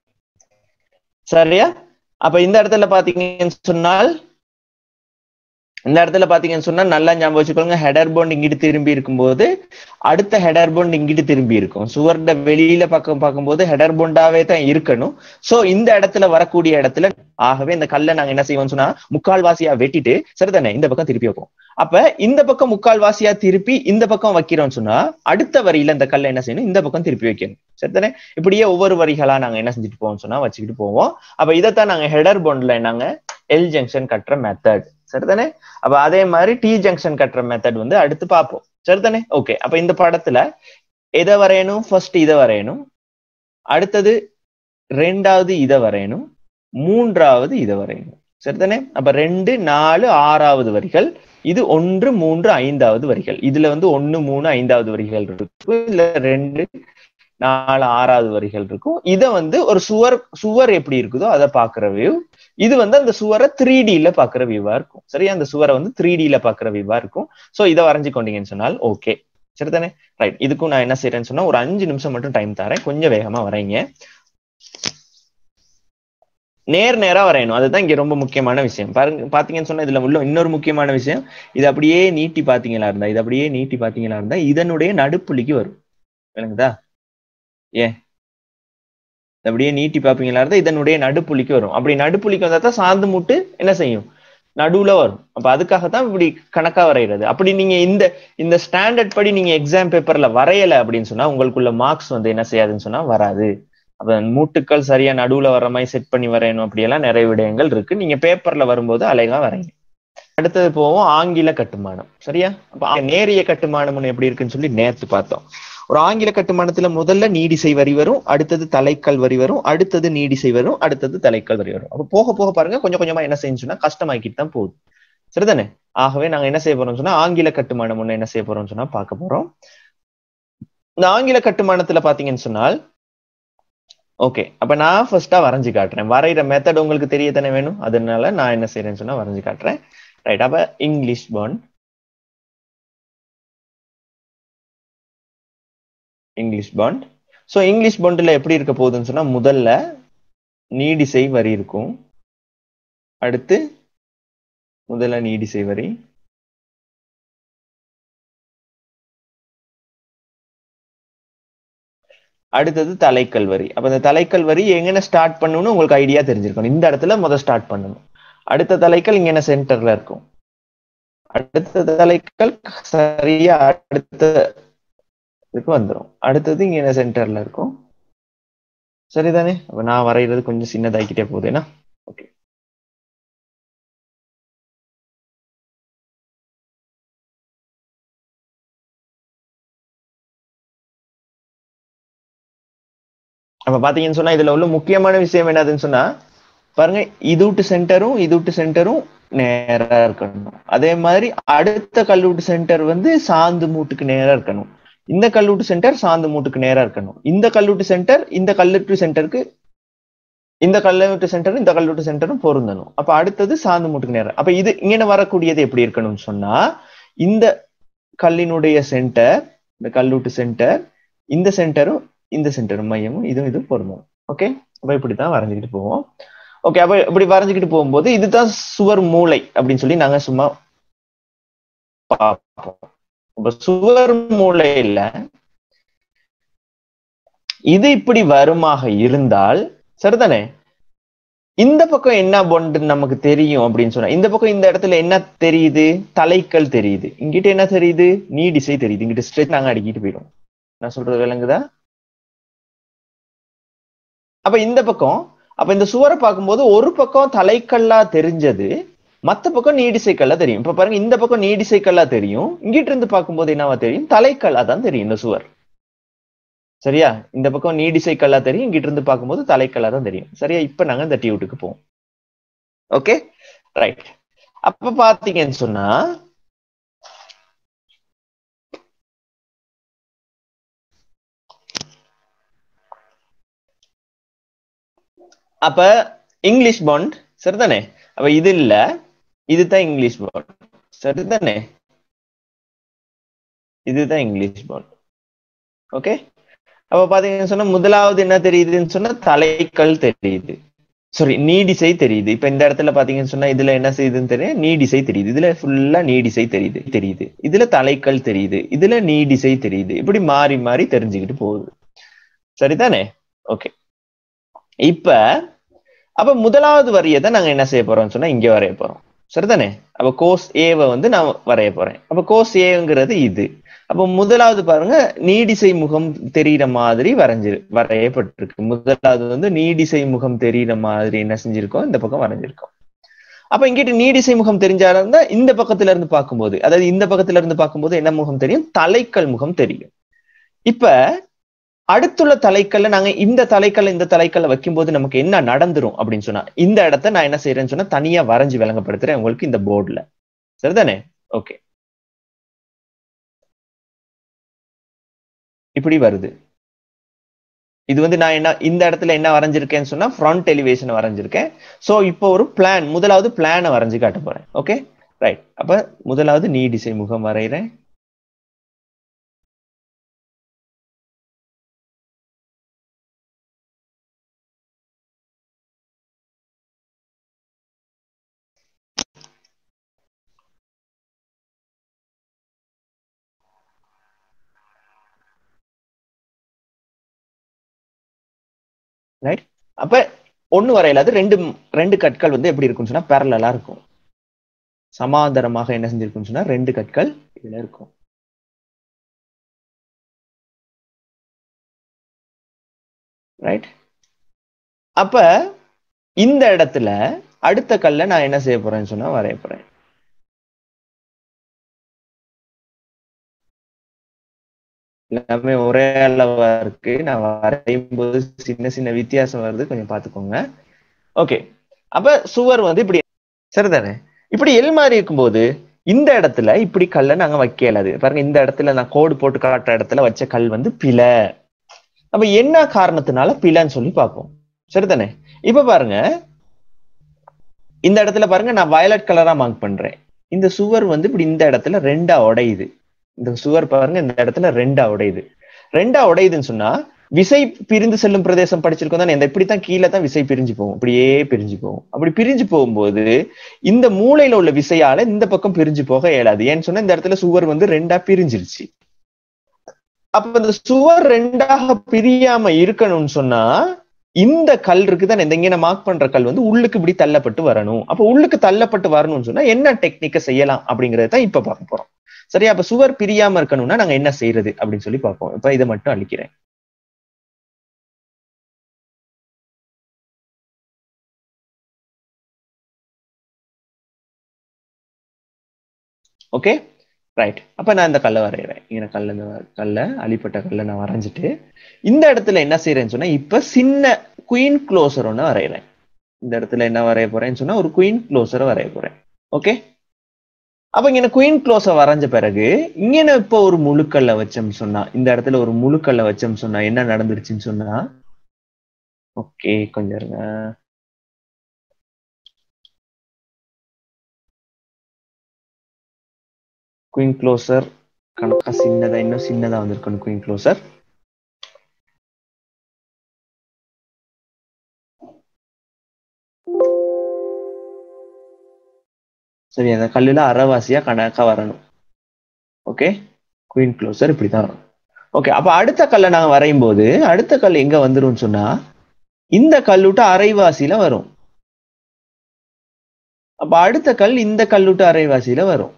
சரியா அப்ப இந்த இடத்துல பாத்தீங்கன்னு சொன்னால் இந்த இடத்துல பாத்தீங்கன்னு சொன்னா நல்லா ஞாபகம் வச்சுக்கோங்க ஹெடர் போண்ட் இங்கிட்டு திரும்பி இருக்கும்போது அடுத்த ஹெடர் போண்ட் இங்கிட்டு திரும்பி இருக்கும் சுவர்ட வெளியில பக்கம் பார்க்கும்போது ஹெடர் போண்டாவே தான் இருக்கணும் சோ இந்த இடத்துல வரக்கூடிய இடத்துல ஆகவே இந்த கல்லை நாங்க என்ன செய்வோம்னு சொன்னா முக்கால்வாசியா வெட்டிட்டு சரிதானே இந்த பக்கம் திருப்பி வைப்போம் அப்ப இந்த பக்கம் முக்கால்வாசியா திருப்பி இந்த பக்கம் வைக்கிறோம்னு சொன்னா அடுத்த வரியில இந்த கல்லை என்ன செய்யணும் இந்த பக்கம் திருப்பி வைக்கணும் சரிதானே இப்படியே ஒவ்வொரு வரிகளா நாங்க என்ன செஞ்சுட்டு போவோம்னு சொன்னா வச்சுக்கிட்டு போவோம் அப்ப இதைத்தான் நாங்க ஹெடர் போண்ட்ல நாங்க எல் ஜங்ஷன் கட்டுற மெத்தட் சரிதானே அப்ப அதே மாதிரி டி ஜங்ஷன் கட்டுற மெத்தட் வந்து அடுத்து பார்ப்போம் சரிதானே ஓகே அப்ப இந்த படத்துல எதை வரையணும் ஃபர்ஸ்ட் இதை வரையணும் அடுத்தது ரெண்டாவது இதை வரையணும் மூன்றாவது இதை வரையணும் சரிதானே அப்ப ரெண்டு நாலு ஆறாவது வரிகள் இது ஒன்று மூன்று ஐந்தாவது வரிகள் இதுல வந்து ஒன்னு மூணு ஐந்தாவது வரிகள் இருக்கும் இல்ல ரெண்டு நாலு ஆறாவது வரிகள் இருக்கும் இத வந்து ஒரு சுவர் சுவர் எப்படி இருக்குதோ அதை பாக்குற வியூ இது வந்து அந்த சுவரை த்ரீ டில பாக்குற வியூவா இருக்கும் சரியா அந்த சுவரை வந்து த்ரீ டில பாக்குற வியூவா இருக்கும் சோ இதை வரைஞ்சு கொண்டீங்கன்னு சொன்னால் ஓகே சரிதானே ரைட் இதுக்கும் நான் என்ன செய்யறேன்னு சொன்னா ஒரு அஞ்சு நிமிஷம் மட்டும் டைம் தரேன் கொஞ்சம் வேகமா வரைங்க நேர் நேரா வரையணும் அதுதான் இங்க ரொம்ப முக்கியமான விஷயம் பாருங்க பாத்தீங்கன்னு சொன்னா இதுல உள்ள இன்னொரு முக்கியமான விஷயம் இது அப்படியே நீட்டி பாத்தீங்களா இருந்தா இது அப்படியே நீட்டி பாத்தீங்களா இருந்தா இதனுடைய நடுப்புள்ளிக்கு வரும் விளங்குதா ஏன் இது அப்படியே நீட்டி பாப்பீங்களா இருந்தா இதனுடைய நடுப்புள்ளிக்கு வரும் அப்படி நடுப்புள்ளிக்கு வந்தா தான் சாந்து மூட்டு என்ன செய்யும் நடுவுல வரும் அப்ப அதுக்காகத்தான் இப்படி கணக்கா வரைகிறது அப்படி நீங்க இந்த இந்த ஸ்டாண்டர்ட் படி நீங்க எக்ஸாம் பேப்பர்ல வரையல அப்படின்னு சொன்னா உங்களுக்குள்ள மார்க்ஸ் வந்து என்ன செய்யாதுன்னு சொன்னா வராது அப்ப மூட்டுக்கள் சரியா நடுவுல வர மாதிரி செட் பண்ணி வரையணும் அப்படியெல்லாம் நிறைய விடயங்கள் இருக்கு நீங்க பேப்பர்ல வரும்போது அழகா வரைங்க அடுத்தது போவோம் ஆங்கில கட்டுமானம் சரியா அப்ப ஆ- நேரிய கட்டுமானம் எப்படி இருக்குன்னு சொல்லி நேத்து பார்த்தோம் ஒரு ஆங்கில கட்டுமானத்துல முதல்ல நீடிசை வரி வரும் அடுத்தது தலைக்கல் வரி வரும் அடுத்தது நீடிசை வரும் அடுத்தது தலைக்கல் வரி வரும் அப்ப போக போக பாருங்க கொஞ்சம் கொஞ்சமா என்ன செஞ்சுன்னா கஷ்டமாக்கிட்டு தான் போகுது சரிதானே ஆகவே நாங்க என்ன செய்ய போறோம்னு சொன்னா ஆங்கில கட்டுமானம் ஒண்ணு என்ன செய்ய போறோம்னு சொன்னா பார்க்க போறோம் இந்த ஆங்கில கட்டுமானத்துல பாத்தீங்கன்னு சொன்னால் ஓகே அப்ப நான் ஃபர்ஸ்டா வரைஞ்சு காட்டுறேன் வரைகிற மெத்தட் உங்களுக்கு தெரிய தானே வேணும் அதனால நான் என்ன செய்யறேன்னு சொன்னா வரைஞ்சு காட்டுறேன் ரைட் அப்ப English bond English bond so English பாண்டில் எப்படி இருக்க போகுதுன்னு சொன்னா முதல்ல நீடிசை வரி இருக்கும் அடுத்து முதல்ல நீடிசை வரி அடுத்தது தலைக்கல் வரி அப்ப இந்த தலைக்கல் வரி எங்கன ஸ்டார்ட் பண்ணணும்னு உங்களுக்கு ஐடியா தெரிஞ்சிருக்கணும் இந்த இடத்துல முதல் ஸ்டார்ட் பண்ணணும் அடுத்த தலைக்கல் இங்க என்ன சென்டர்ல இருக்கும் அடுத்த தலைக்கல் சரியா அடுத்த இதுக்கு வந்துரும் அடுத்தது இங்க என்ன சென்டர்ல இருக்கும் சரிதானே அப்ப நான் வரைகிறது கொஞ்சம் சின்னதாக்கிட்டே போகுதுன்னா ஓகே அப்ப பாத்தீங்கன்னு சொன்னா இதுல உள்ள முக்கியமான விஷயம் என்னதுன்னு சொன்னா பாருங்க இதுட்டு சென்டரும் இதுட்டு சென்டரும் நேரா இருக்கணும் அதே மாதிரி அடுத்த கல்லூட்டு சென்டர் வந்து சாந்து மூட்டுக்கு நேரா இருக்கணும் இந்த கல்லூட்டு சென்டர் சாந்து மூட்டுக்கு நேரா இருக்கணும் இந்த கல்லூட்டு சென்டர் இந்த கல்லூட்டு சென்டருக்கு இந்த கல்லூட்டு சென்டரும் இந்த கல்லூட்டு சென்டரும் பொருந்தணும் அப்ப அடுத்தது சாந்து மூட்டுக்கு நேரம் அப்ப இது இங்கே வரக்கூடியது எப்படி இருக்கணும்னு சொன்னா இந்த கல்லினுடைய சென்டர் இந்த கல்லூட்டு சென்டர் இந்த சென்டரும் இந்த சென்டரும் மையமும் இதுவும் இதுவும் பொருந்தும் ஓகே அப்ப இப்படித்தான் வரைஞ்சுக்கிட்டு போவோம் ஓகே அப்ப இப்படி வரைஞ்சுக்கிட்டு போகும்போது இதுதான் சுவர் மூளை அப்படின்னு சொல்லி நாங்க சும்மா பார்ப்போம் இப்ப சுவர் மூளையில இது இப்படி வருமாக இருந்தால் சரிதானே இந்த பக்கம் என்ன பொண்டு நமக்கு தெரியும் அப்படின்னு சொன்னா இந்த பக்கம் இந்த இடத்துல என்ன தெரியுது தலைக்கல் தெரியுது இங்கிட்ட என்ன தெரியுது நீடிசை தெரியுது இங்கிட்ட ஸ்ட்ரெச் நாங்க அடிக்கிட்டு போயிடும் நான் சொல்றது விளங்குதா அப்ப இந்த பக்கம் அப்ப இந்த சுவரை பார்க்கும்போது ஒரு பக்கம் தலைக்கல்லா தெரிஞ்சது மத்த பக்கம் நீடிசைக்கல்லா தெரியும் இப்ப பாருங்க இந்த பக்கம் நீடிசைக்கல்லா தெரியும் இங்கிட்ட இருந்து பார்க்கும்போது என்னவா தெரியும் தலைக்கல்லா தான் தெரியும் இந்த சுவர் சரியா இந்த பக்கம் நீடிசைக்கல்லா தெரியும் இங்கிட்ட இருந்து பார்க்கும்போது தலைக்கல்லா தான் தெரியும் சரியா இப்ப நாங்க இந்த டியூட்டுக்கு போவோம் ஓகே ரைட் அப்ப பாத்தீங்கன்னு சொன்னா அப்ப இங்கிலீஷ் பாண்ட் சரிதானே அப்ப இது இல்ல இதுதான் இங்கிலீஷ் பாண்ட் சரிதானே இதுதான் இங்கிலீஷ் பாண்ட் ஓகே அப்ப பாத்தீங்கன்னு சொன்னா முதலாவது என்ன தெரியுதுன்னு சொன்னா தலைக்கல் தெரியுது சாரி நீடிசை தெரியுது இப்ப இந்த இடத்துல பாத்தீங்கன்னு சொன்னா இதுல என்ன செய்யுதுன்னு தெரியும் நீடிசை தெரியுது இதுல ஃபுல்லா நீடிசை தெரியுது தெரியுது இதுல தலைக்கல் தெரியுது இதுல நீடிசை தெரியுது இப்படி மாறி மாறி தெரிஞ்சுக்கிட்டு போகுது சரிதானே ஓகே இப்ப அப்ப முதலாவது வரியை தான் நாங்க என்ன செய்ய போறோம்னு சொன்னா இங்க வரைய போறோம் சரிதானே அப்ப கோஸ் ஏவை வந்து நான் வரைய போறேன் அப்ப கோஸ் ஏங்கிறது இது அப்ப முதலாவது பாருங்க நீடிசை முகம் தெரியிற மாதிரி வரைஞ்சு வரையப்பட்டிருக்கு முதலாவது வந்து நீடிசை முகம் தெரியிற மாதிரி என்ன செஞ்சிருக்கோம் இந்த பக்கம் வரைஞ்சிருக்கோம் அப்ப இங்கிட்டு நீடிசை முகம் தெரிஞ்சாலும் தான் இந்த பக்கத்துல இருந்து பார்க்கும்போது அதாவது இந்த பக்கத்துல இருந்து பார்க்கும்போது என்ன முகம் தெரியும் தலைக்கல் முகம் தெரியும் இப்ப அடுத்துள்ள தலைக்கல்ல நாங்க இந்த தலைக்கல்ல இந்த தலைக்கல்ல வைக்கும்போது நமக்கு என்ன நடந்துரும் அப்படின்னு சொன்னா இந்த இடத்த நான் என்ன செய்யறேன்னு சொன்னா தனியா வரைஞ்சு விளங்கப்படுத்துறேன் உங்களுக்கு இந்த போர்டுல சரிதானே ஓகே இப்படி வருது இது வந்து நான் என்ன இந்த இடத்துல என்ன வரைஞ்சிருக்கேன்னு சொன்னா ஃப்ரண்ட் எலிவேஷன் வரைஞ்சிருக்கேன் சோ இப்போ ஒரு பிளான் முதலாவது பிளானை வரைஞ்சு காட்ட போறேன் ஓகே ரைட் அப்ப முதலாவது நீ டிசை முகம் வரைகிறேன் ரைட் அப்ப ஒண்ணு வரையில அது ரெண்டு ரெண்டு கற்கள் வந்து எப்படி இருக்கும்னு சொன்னா பேரலா இருக்கும் சமாந்தரமாக என்ன செஞ்சிருக்கும்னு சொன்னா ரெண்டு கற்கள் இதுல இருக்கும் ரைட் அப்ப இந்த இடத்துல அடுத்த கல்ல நான் என்ன செய்ய போறேன்னு சொன்னா வரைய போறேன் எல்லாமே ஒரே அளவா இருக்கு நான் வரையும் போது சின்ன சின்ன வித்தியாசம் வருது கொஞ்சம் பாத்துக்கோங்க ஓகே அப்ப சுவர் வந்து இப்படி சரிதானே இப்படி எல் மாதிரி இருக்கும்போது இந்த இடத்துல இப்படி கல்லை நாங்க வைக்க இயலாது பாருங்க இந்த இடத்துல நான் கோடு போட்டு காட்டுற இடத்துல வச்ச கல் வந்து பிழை அப்ப என்ன காரணத்தினால பிழைன்னு சொல்லி பார்ப்போம் சரிதானே இப்ப பாருங்க இந்த இடத்துல பாருங்க நான் வயலட் கலரா மார்க் பண்றேன் இந்த சுவர் வந்து இப்படி இந்த இடத்துல ரெண்டா உடையுது இந்த சுவர் பாருங்க இந்த இடத்துல ரெண்டா உடையுது ரெண்டா உடையுதுன்னு சொன்னா விசை பிரிந்து செல்லும் பிரதேசம் படிச்சிருக்கோம் தானே இந்த இப்படித்தான் கீழே தான் விசை பிரிஞ்சு போகும் அப்படியே பிரிஞ்சு போகும் அப்படி பிரிஞ்சு போகும்போது இந்த மூளையில உள்ள விசையால இந்த பக்கம் பிரிஞ்சு போக இயலாது ஏன்னு சொன்னா இந்த இடத்துல சுவர் வந்து ரெண்டா பிரிஞ்சிருச்சு அப்ப இந்த சுவர் ரெண்டாக பிரியாம இருக்கணும்னு சொன்னா இந்த கல் இருக்குதான் இந்த இங்க மார்க் பண்ற கல் வந்து உள்ளுக்கு இப்படி தள்ளப்பட்டு வரணும் அப்ப உள்ளுக்கு தள்ளப்பட்டு வரணும்னு சொன்னா என்ன டெக்னிக்க செய்யலாம் அப்படிங்கறத தான் இப்ப பார்க்க போறோம் சரியா அப்ப சுவர் பிரியாம இருக்கணும்னா நாங்க என்ன செய்யறது அப்படின்னு சொல்லி பார்ப்போம் இப்ப இதை மட்டும் அழிக்கிறேன் ஓகே ரைட் அப்ப நான் இந்த கல்லை வரைகிறேன் இங்க கல்ல இந்த கல்லை அழிப்பட்ட கல்லை நான் வரைஞ்சிட்டு இந்த இடத்துல என்ன செய்யறேன்னு சொன்னா இப்ப சின்ன குயின் க்ளோசர் ஒன்று வரைகிறேன் இந்த இடத்துல என்ன வரைய போறேன்னு சொன்னா ஒரு குயின் க்ளோசரை வரைய போறேன் ஓகே அப்ப இங்க குயின் க்ளோஸை வரைஞ்ச பிறகு இங்க இப்போ ஒரு முழுக்கல்ல வச்சோம்னு சொன்னா இந்த இடத்துல ஒரு முழுக்கல்ல வச்சோம்னு சொன்னா என்ன நடந்துருச்சுன்னு சொன்னா ஓகே கொஞ்சம் இருங்க குயின் க்ளோசர் கணக்கா சின்னதா இன்னும் சின்னதா வந்திருக்கணும் குயின் க்ளோசர் சரி அந்த கல்லுல அரைவாசியா கணக்கா வரணும் ஓகே குயின் க்ளோசர் இப்படிதான் வரும் ஓகே அப்ப அடுத்த கல்லை நாங்க வரையும் போது அடுத்த கல் எங்க வந்துரும் சொன்னா இந்த கல்லுட்டு அரைவாசியில வரும் அப்ப அடுத்த கல் இந்த கல்லுட்டு அரைவாசியில வரும்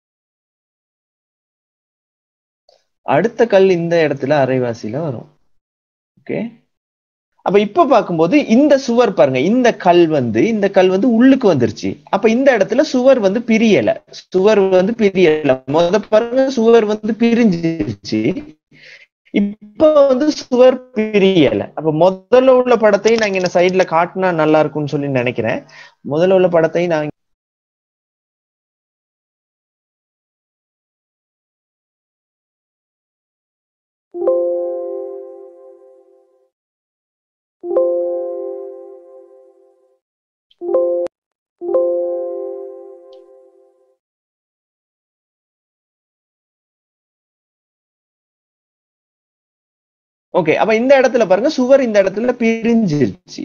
அடுத்த கல் இந்த இடத்துல அரைவாசியில வரும் ஓகே அப்ப இப்ப பார்க்கும்போது இந்த சுவர் பாருங்க இந்த கல் வந்து இந்த கல் வந்து உள்ளுக்கு வந்துருச்சு அப்ப இந்த இடத்துல சுவர் வந்து பிரியல சுவர் வந்து பிரியல முத பாருங்க சுவர் வந்து பிரிஞ்சிருச்சு இப்ப வந்து சுவர் பிரியல அப்ப முதல்ல உள்ள படத்தையும் நாங்க இந்த சைட்ல காட்டினா நல்லா இருக்கும்னு சொல்லி நினைக்கிறேன் முதல்ல உள்ள படத்தையும் நான் ஓகே அப்ப இந்த இடத்துல பாருங்க சுவர் இந்த இடத்துல பிரிஞ்சிருச்சு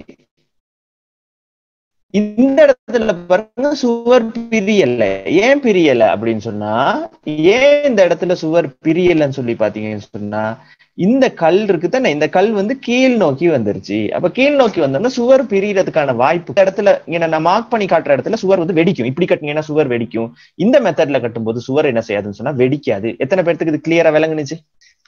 இந்த இடத்துல பாருங்க சுவர் பிரியல ஏன் பிரியல அப்படின்னு சொன்னா ஏன் இந்த இடத்துல சுவர் பிரியலன்னு சொல்லி பாத்தீங்கன்னு சொன்னா இந்த கல் இருக்கு தானே இந்த கல் வந்து கீழ் நோக்கி வந்துருச்சு அப்ப கீழ் நோக்கி வந்தோம்னா சுவர் பிரியறதுக்கான வாய்ப்பு இந்த இடத்துல இங்க நான் மார்க் பண்ணி காட்டுற இடத்துல சுவர் வந்து வெடிக்கும் இப்படி கட்டினீங்கன்னா சுவர் வெடிக்கும் இந்த மெத்தட்ல கட்டும்போது சுவர் என்ன செய்யாதுன்னு சொன்னா வெடிக்காது எத்தனை பேர்த்துக்கு இது கிளியரா விளங்குனுச்சு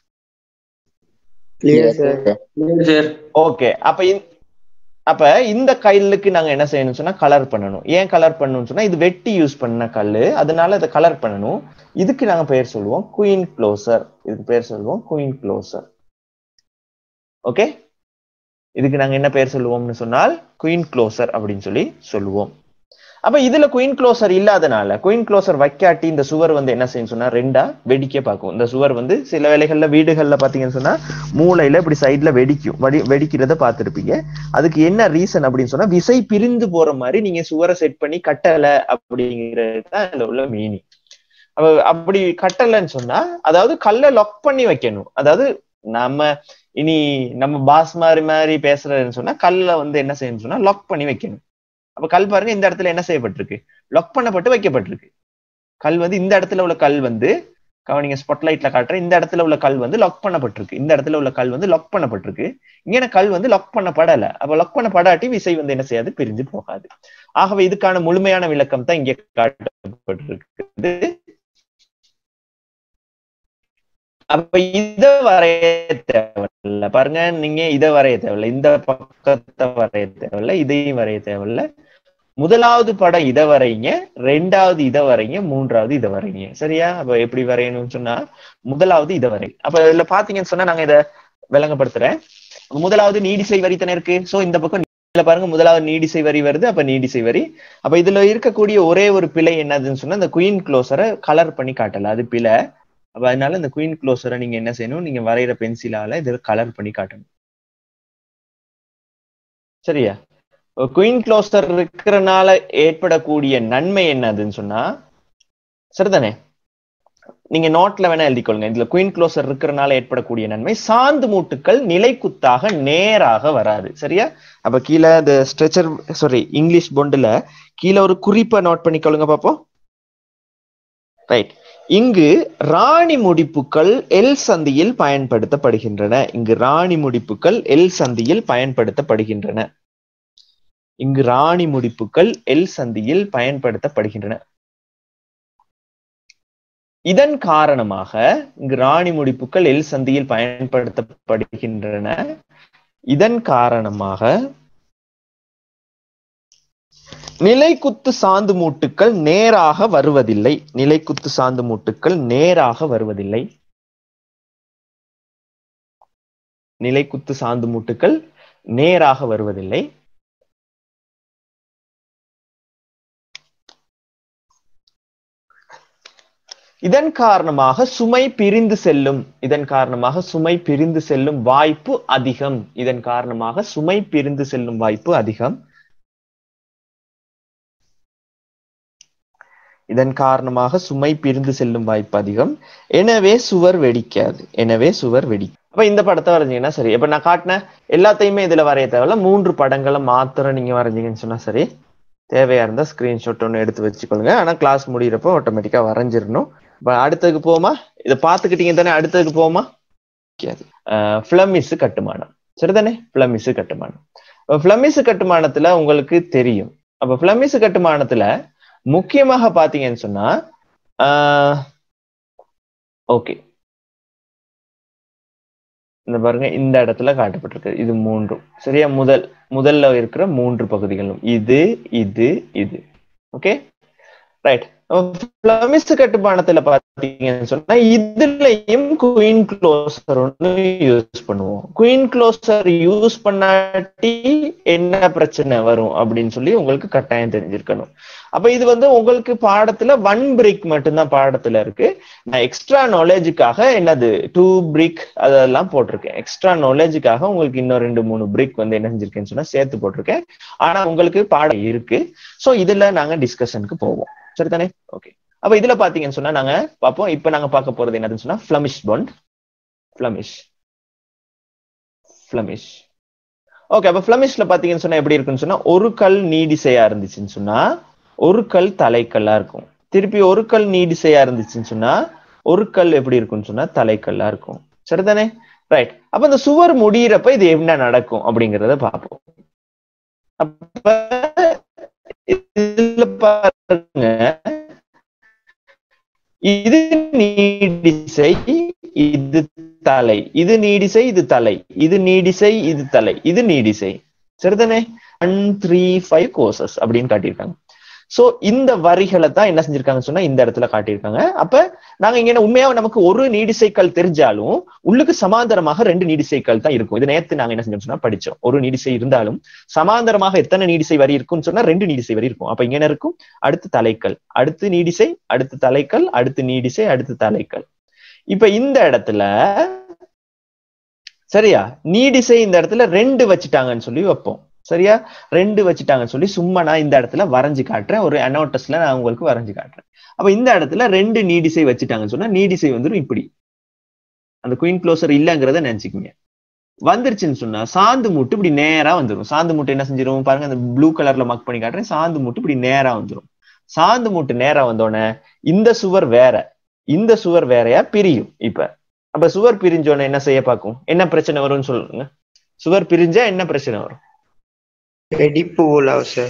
கிளியர் சார் சார் ஓகே அப்ப இந்த- அப்ப இந்த கல்லுக்கு நாங்க என்ன செய்யணும்னு சொன்னா கலர் பண்ணணும் ஏன் கலர் பண்ணணும்னு சொன்னா இது வெட்டி யூஸ் பண்ண கல்லு அதனால இதை கலர் பண்ணணும் இதுக்கு நாங்க பெயர் சொல்லுவோம் குயின் க்ளோசர் இதுக்கு பெயர் சொல்லுவோம் குயின் க்ளோசர் ஓகே இதுக்கு நாங்க என்ன பெயர் சொல்லுவோம்னு சொன்னால் குயின் க்ளோசர் அப்படின்னு சொல்லி சொல்லுவோம் அப்ப இதுல குயின் க்ளோசர் இல்லாதனால குயின் க்ளோசர் வைக்காட்டி இந்த சுவர் வந்து என்ன செய்யும் சொன்னா ரெண்டா வெடிக்க பார்க்கும் இந்த சுவர் வந்து சில வேலைகள்ல வீடுகள்ல பாத்தீங்கன்னு சொன்னா மூளையில இப்படி சைடுல வெடிக்கும் வெடி வெடிக்கிறத பார்த்திருப்பீங்க அதுக்கு என்ன ரீசன் அப்படின்னு சொன்னா விசை பிரிந்து போற மாதிரி நீங்க சுவரை செட் பண்ணி கட்டல அப்படிங்கிறது தான் இதுல உள்ள மீனிங் அப்ப அப்படி கட்டலைன்னு சொன்னா அதாவது கல்லை லாக் பண்ணி வைக்கணும் அதாவது நம்ம இனி நம்ம பாஸ் மாதிரி மாதிரி பேசுறதுன்னு சொன்னா கல்ல வந்து என்ன செய்யணும் சொன்னா லாக் பண்ணி வைக்கணும் அப்ப கல் பாருங்க இந்த இடத்துல என்ன செய்யப்பட்டிருக்கு லாக் பண்ணப்பட்டு வைக்கப்பட்டிருக்கு கல் வந்து இந்த இடத்துல உள்ள கல் வந்து கவனிங்க ஸ்பாட்லைட்ல காட்டுறேன் இந்த இடத்துல உள்ள கல் வந்து லாக் பண்ணப்பட்டிருக்கு இந்த இடத்துல உள்ள கல் வந்து லாக் பண்ணப்பட்டிருக்கு இங்கே கல் வந்து லாக் பண்ணப்படல அப்ப லாக் பண்ணப்படாட்டி விசை வந்து என்ன செய்யாது பிரிஞ்சு போகாது ஆகவே இதுக்கான முழுமையான விளக்கம் தான் இங்கே காட்டப்பட்டிருக்குது அப்ப இத வரைய தேவையில்ல பாருங்க நீங்க இத வரைய தேவையில்ல இந்த பக்கத்தை வரைய தேவையில்ல இதையும் வரைய தேவையில்ல முதலாவது படம் இத வரைங்க ரெண்டாவது இத வரைங்க மூன்றாவது இத வரைங்க சரியா அப்ப எப்படி வரையணும்னு சொன்னா முதலாவது இத வரை அப்ப இதுல பாத்தீங்கன்னு சொன்னா நாங்க இத விளங்கப்படுத்துறேன் முதலாவது நீடிசை வரி தானே இருக்கு சோ இந்த பக்கம் இதுல பாருங்க முதலாவது நீடிசை வரி வருது அப்ப நீடிசை வரி அப்ப இதுல இருக்கக்கூடிய ஒரே ஒரு பிழை என்னதுன்னு சொன்னா இந்த குயின் க்ளோசரை கலர் பண்ணி காட்டல அது பிழை அப்ப அதனால இந்த குயின் க்ளோசரை நீங்க என்ன செய்யணும் நீங்க வரைகிற பென்சிலால இதில் கலர் பண்ணி காட்டணும் சரியா குயின் க்ளோசர் இருக்கிறனால ஏற்படக்கூடிய நன்மை என்னதுன்னு சொன்னா சரிதானே நீங்க நோட்ல வேணா எழுதிக்கொள்ளுங்க இதுல குயின் க்ளோசர் இருக்கிறனால ஏற்படக்கூடிய நன்மை சாந்து மூட்டுக்கள் நிலைக்குத்தாக நேராக வராது சரியா அப்ப கீழே இந்த ஸ்ட்ரெச்சர் சாரி இங்கிலீஷ் பொண்டுல கீழே ஒரு குறிப்பை நோட் பண்ணிக்கொள்ளுங்க பாப்போம் ரைட் இங்கு ராணி முடிப்புகள் எல் சந்தியில் பயன்படுத்தப்படுகின்றன இங்கு ராணி முடிப்புகள் எல் சந்தியில் பயன்படுத்தப்படுகின்றன இங்கு ராணி முடிப்புகள் எல் சந்தியில் பயன்படுத்தப்படுகின்றன இதன் காரணமாக இங்கு ராணி முடிப்புகள் எல் சந்தியில் பயன்படுத்தப்படுகின்றன இதன் காரணமாக நிலைக்குத்து சாந்து மூட்டுக்கள் நேராக வருவதில்லை நிலைக்குத்து சாந்து மூட்டுக்கள் நேராக வருவதில்லை நிலைக்குத்து சாந்து மூட்டுக்கள் நேராக வருவதில்லை இதன் காரணமாக சுமை பிரிந்து செல்லும் இதன் காரணமாக சுமை பிரிந்து செல்லும் வாய்ப்பு அதிகம் இதன் காரணமாக சுமை பிரிந்து செல்லும் வாய்ப்பு அதிகம் இதன் காரணமாக சுமை பிரிந்து செல்லும் வாய்ப்பு அதிகம் எனவே சுவர் வெடிக்காது எனவே சுவர் வெடி அப்ப இந்த படத்தை வரைஞ்சீங்கன்னா சரி இப்ப நான் காட்டின எல்லாத்தையுமே இதுல வரைய தேவையில்ல மூன்று படங்களை மாத்திரம் நீங்க வரைஞ்சீங்கன்னு சொன்னா சரி தேவையா இருந்தா ஸ்கிரீன்ஷாட் ஒன்று எடுத்து வச்சுக்கொள்ளுங்க ஆனா கிளாஸ் முடியிறப்போ ஆட்டோமேட்டிக்கா வரைஞ்சிடணும் இப்ப அடுத்ததுக்கு போமா இதை பார்த்துக்கிட்டீங்க தானே அடுத்ததுக்கு போமா பிளமிஸ் கட்டுமானம் சரிதானே பிளமிஸ் கட்டுமானம் பிளமிஸ் கட்டுமானத்துல உங்களுக்கு தெரியும் அப்ப பிளமிஸ் கட்டுமானத்துல முக்கியமாக பாத்தீங்கன்னு சொன்னா ஓகே இந்த பாருங்க இந்த இடத்துல காட்டப்பட்டிருக்கு இது மூன்றும் சரியா முதல் முதல்ல இருக்கிற மூன்று பகுதிகளும் இது இது இது ஓகே ரைட் பிளமிஸ் கட்டுமானத்துல பாத்தீங்கன்னு சொன்னா இதுலயும் குயின் க்ளோசர் ஒன்று யூஸ் பண்ணுவோம் குயின் க்ளோசர் யூஸ் பண்ணாட்டி என்ன பிரச்சனை வரும் அப்படின்னு சொல்லி உங்களுக்கு கட்டாயம் தெரிஞ்சிருக்கணும் அப்ப இது வந்து உங்களுக்கு பாடத்துல ஒன் பிரிக் மட்டும்தான் பாடத்துல இருக்கு நான் எக்ஸ்ட்ரா நாலேஜுக்காக என்னது டூ பிரிக் அதெல்லாம் போட்டிருக்கேன் எக்ஸ்ட்ரா நாலேஜுக்காக உங்களுக்கு இன்னும் ரெண்டு மூணு பிரிக் வந்து என்ன செஞ்சிருக்கேன்னு சொன்னா சேர்த்து போட்டிருக்கேன் ஆனா உங்களுக்கு பாடம் இருக்கு சோ இதுல நாங்க டிஸ்கஷனுக்கு போவோம் சரிதானே ஓகே அப்ப இதுல பாத்தீங்கன்னு சொன்னா நாங்க பார்ப்போம் இப்ப நாங்க பார்க்க போறது என்னதுன்னு சொன்னா Flemish bond Flemish Flemish okay அப்ப ஃபிளமிஷ்ல பாத்தீங்கன்னு சொன்னா எப்படி இருக்குன்னு சொன்னா ஒரு கல் நீடிசையா இருந்துச்சுன்னு சொன்னா ஒரு கல் தலைக்கல்லா இருக்கும் திருப்பி ஒரு கல் நீடிசையா இருந்துச்சுன்னு சொன்னா ஒரு கல் எப்படி இருக்குன்னு சொன்னா தலைக்கல்லா இருக்கும் சரிதானே ரைட் அப்ப இந்த சுவர் முடியிறப்ப இது என்ன நடக்கும் அப்படிங்கறத பார்ப்போம் அப்ப இதுல பாருங்க இது நீடிசை இது தலை இது நீடிசை இது தலை இது நீடிசை இது தலை இது நீடிசை சரிதானே ஒன் த்ரீ ஃபைவ் கோர்சஸ் அப்படின்னு காட்டியிருக்காங்க சோ இந்த வரிகளை தான் என்ன செஞ்சிருக்காங்கன்னு சொன்னா இந்த இடத்துல காட்டியிருக்காங்க அப்ப நாங்க இங்க உண்மையா நமக்கு ஒரு நீடிசைக்கல் தெரிஞ்சாலும் உள்ளுக்கு சமாந்தரமாக ரெண்டு நீடிசைக்கல் தான் இருக்கும் இது நேத்து நாங்க என்ன செஞ்சோம் சொன்னா படிச்சோம் ஒரு நீடிசை இருந்தாலும் சமாந்தரமாக எத்தனை நீடிசை வரி இருக்கும்னு சொன்னா ரெண்டு நீடிசை வரி இருக்கும் அப்ப இங்க என்ன இருக்கும் அடுத்து தலைக்கல் அடுத்து நீடிசை அடுத்து தலைக்கல் அடுத்து நீடிசை அடுத்து தலைக்கல் இப்ப இந்த இடத்துல சரியா நீடிசை இந்த இடத்துல ரெண்டு வச்சுட்டாங்கன்னு சொல்லி வைப்போம் சரியா ரெண்டு வச்சுட்டாங்கன்னு சொல்லி சும்மா நான் இந்த இடத்துல வரைஞ்சு காட்டுறேன் ஒரு அனோட்டஸ்ல நான் உங்களுக்கு வரைஞ்சு காட்டுறேன் அப்ப இந்த இடத்துல ரெண்டு நீடிசை வச்சுட்டாங்கன்னு சொன்னா நீடிசை வந்துடும் இப்படி அந்த குயின் க்ளோசர் இல்லைங்கிறத நினைச்சுக்கோங்க வந்துருச்சுன்னு சொன்னா சாந்து மூட்டு இப்படி நேரா வந்துடும் சாந்து மூட்டு என்ன செஞ்சிரும் பாருங்க அந்த ப்ளூ கலர்ல மார்க் பண்ணி காட்டுறேன் சாந்து மூட்டு இப்படி நேரா வந்துடும் சாந்து மூட்டு நேரா வந்தோடனே இந்த சுவர் வேற இந்த சுவர் வேறையா பிரியும் இப்ப அப்ப சுவர் பிரிஞ்சோடனே என்ன செய்ய பார்க்கும் என்ன பிரச்சனை வரும்னு சொல்லுங்க சுவர் பிரிஞ்சா என்ன பிரச்சனை வரும் வெடிப்பு உலாவும் சார்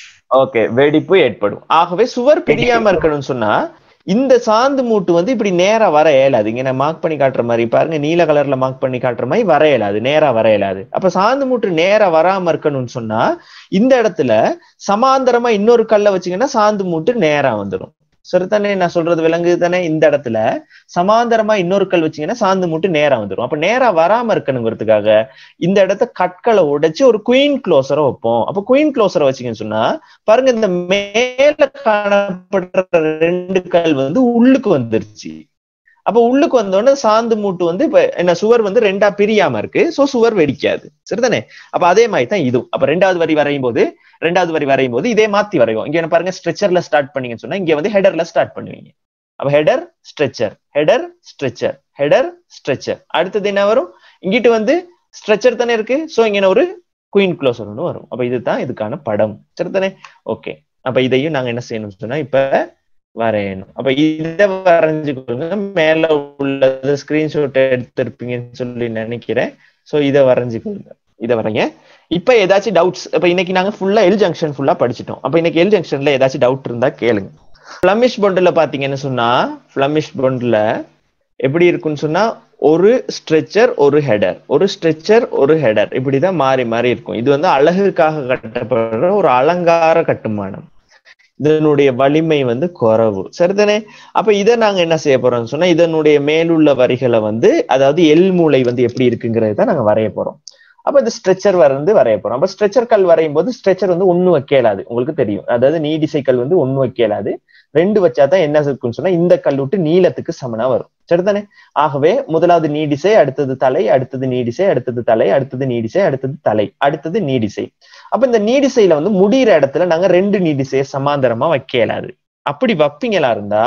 ஓகே வெடிப்பு ஏற்படும் ஆகவே சுவர் பிரியாம இருக்கணும்னு சொன்னா இந்த சாந்து மூட்டு வந்து இப்படி நேரா வர இயலாது இங்க நான் மார்க் பண்ணி காட்டுற மாதிரி பாருங்க நீல கலர்ல மார்க் பண்ணி காட்டுற மாதிரி வர இயலாது நேரா வர இயலாது அப்ப சாந்து மூட்டு நேரா வராம இருக்கணும்னு சொன்னா இந்த இடத்துல சமாந்தரமா இன்னொரு கல்ல வச்சீங்கன்னா சாந்து மூட்டு நேரா வந்துடும் சரிதானே நான் சொல்றது விலங்குது தானே இந்த இடத்துல சமாந்தரமா இன்னொரு கல் வச்சீங்கன்னா சாந்து மூட்டு நேரா வந்துடும் அப்ப நேரா வராம இருக்கணுங்கிறதுக்காக இந்த இடத்த கற்களை உடைச்சு ஒரு குயின் க்ளோசரை வைப்போம் அப்ப குயின் க்ளோசரை வச்சீங்கன்னு சொன்னா பாருங்க இந்த மேல காணப்படுற ரெண்டு கல் வந்து உள்ளுக்கு வந்துருச்சு அப்ப உள்ளுக்கு வந்தோடனே சாந்து மூட்டு வந்து இப்ப என்ன சுவர் வந்து ரெண்டா பிரியாம இருக்கு சோ சுவர் வெடிக்காது சரிதானே அப்ப அதே மாதிரி தான் இதுவும் அப்ப ரெண்டாவது வரி வரையும் போது ரெண்டாவது வரி வரையும் போது இதே மாத்தி வரைவோம் இங்க என்ன பாருங்க ஸ்ட்ரெச்சர்ல ஸ்டார்ட் பண்ணீங்கன்னு சொன்னா இங்க வந்து ஹெடர்ல ஸ்டார்ட் பண்ணுவீங்க அப்ப header stretcher header stretcher header stretcher அடுத்தது என்ன வரும் இங்கிட்டு வந்து ஸ்ட்ரெச்சர் தானே இருக்கு சோ இங்க ஒரு குயின் க்ளோசர் ஒன்று வரும் அப்ப இதுதான் இதுக்கான படம் சரிதானே ஓகே அப்ப இதையும் நாங்க என்ன செய்யணும்னு சொன்னா இப்ப வரையணும் அப்ப இதை வரைஞ்சுக்கொள்ளுங்க மேல உள்ளது ஸ்கிரீன்ஷாட் எடுத்திருப்பீங்கன்னு சொல்லி நினைக்கிறேன் சோ இதை வரைஞ்சுக்கொள்ளுங்க இதை வரைங்க இப்ப ஏதாச்சும் டவுட்ஸ் இப்ப இன்னைக்கு நாங்க ஃபுல்லா எல் ஜங்ஷன் ஃபுல்லா படிச்சிட்டோம் அப்ப இன்னைக்கு எல் ஜங்ஷன்ல ஏதாச்சும் டவுட் இருந்தா கேளுங்க பிளமிஷ் பொண்டுல பாத்தீங்கன்னு சொன்னா பிளமிஷ் பொண்டுல எப்படி இருக்குன்னு சொன்னா ஒரு ஸ்ட்ரெச்சர் ஒரு ஹெடர் ஒரு ஸ்ட்ரெச்சர் ஒரு ஹெடர் இப்படிதான் மாறி மாறி இருக்கும் இது வந்து அழகுக்காக கட்டப்படுற ஒரு அலங்கார கட்டுமானம் இதனுடைய வலிமை வந்து குறைவு சரிதானே அப்ப இதை நாங்க என்ன செய்ய போறோம்னு சொன்னா இதனுடைய மேலுள்ள வரிகளை வந்து அதாவது எல் மூளை வந்து எப்படி இருக்குங்கிறத தான் நாங்க வரைய போறோம் அப்ப இந்த ஸ்ட்ரெச்சர் வந்து வரைய போறோம் அப்ப ஸ்ட்ரெச்சர் கல் வரையும் போது ஸ்ட்ரெச்சர் வந்து ஒண்ணு வைக்கலாது உங்களுக்கு தெரியும் அதாவது நீடிசை கல் வந்து ஒண்ணு வைக்கலாது ரெண்டு வச்சாதான் என்ன இருக்குன்னு சொன்னா இந்த கல் விட்டு நீளத்துக்கு சமனா வரும் சரிதானே ஆகவே முதலாவது நீடிசை அடுத்தது தலை அடுத்தது நீடிசை அடுத்தது தலை அடுத்தது நீடிசை அடுத்தது தலை அடுத்தது நீடிசை அப்ப இந்த நீடிசையில வந்து முடியிற இடத்துல நாங்க ரெண்டு நீடிசையை சமாந்தரமா வைக்க இயலாது அப்படி வைப்பீங்களா இருந்தா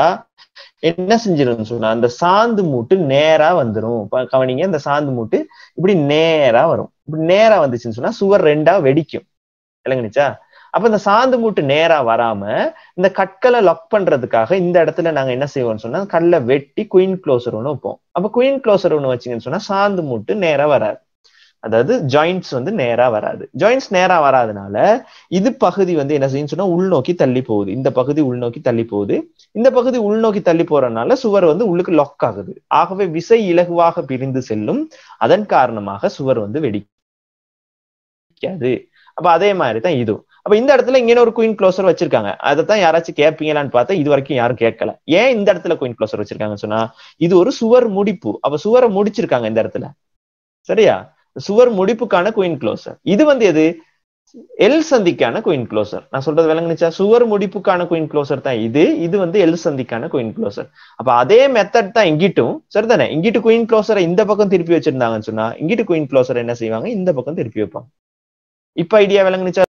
என்ன செஞ்சிடும் சொன்னா அந்த சாந்து மூட்டு நேரா வந்துரும் கவனிங்க இந்த சாந்து மூட்டு இப்படி நேரா வரும் இப்படி நேரா வந்துச்சுன்னு சொன்னா சுவர் ரெண்டா வெடிக்கும் விளங்குனுச்சா அப்ப இந்த சாந்து மூட்டு நேரா வராம இந்த கற்களை லாக் பண்றதுக்காக இந்த இடத்துல நாங்க என்ன செய்வோம்னு சொன்னா கல்லை வெட்டி குயின் க்ளோசர் ஒன்று வைப்போம் அப்ப குயின் க்ளோசர் ஒன்று வச்சீங்கன்னு சொன்னா சாந்து மூட்டு நேரா வராது அதாவது ஜாயிண்ட்ஸ் வந்து நேரா வராது ஜாயிண்ட்ஸ் நேரா வராதனால இது பகுதி வந்து என்ன செய்யும் சொன்னா உள்நோக்கி தள்ளி போகுது இந்த பகுதி உள்நோக்கி தள்ளி போகுது இந்த பகுதி உள்நோக்கி தள்ளி போறதுனால சுவர் வந்து உள்ளுக்கு லாக் ஆகுது ஆகவே விசை இலகுவாக பிரிந்து செல்லும் அதன் காரணமாக சுவர் வந்து வெடிக்காது அப்ப அதே மாதிரி தான் இதுவும் அப்ப இந்த இடத்துல இங்கே ஒரு குயின் க்ளோசர் வச்சிருக்காங்க அதை தான் யாராச்சும் கேட்பீங்களான்னு பார்த்தா இது வரைக்கும் யாரும் கேட்கல ஏன் இந்த இடத்துல குயின் க்ளோசர் வச்சிருக்காங்கன்னு சொன்னா இது ஒரு சுவர் முடிப்பு அப்ப சுவரை முடிச்சிருக்காங்க இந்த இடத்துல சரியா சுவர் முடிப்புக்கான குயின் க்ளோசர் இது வந்து எது எல் சந்திக்கான குயின் க்ளோசர் நான் சொல்றது விளங்குனுச்சா சுவர் முடிப்புக்கான குயின் க்ளோசர் தான் இது இது வந்து எல் சந்திக்கான குயின் க்ளோசர் அப்ப அதே மெத்தட் தான் இங்கிட்டும் சரிதானே இங்கிட்டு குயின் க்ளோசரை இந்த பக்கம் திருப்பி வச்சிருந்தாங்கன்னு சொன்னா இங்கிட்டு குயின் க்ளோசர் என்ன செய்வாங்க இந்த பக்கம் திருப்பி வைப்பாங்க இப்ப ஐடியா விளங்குனுச்சா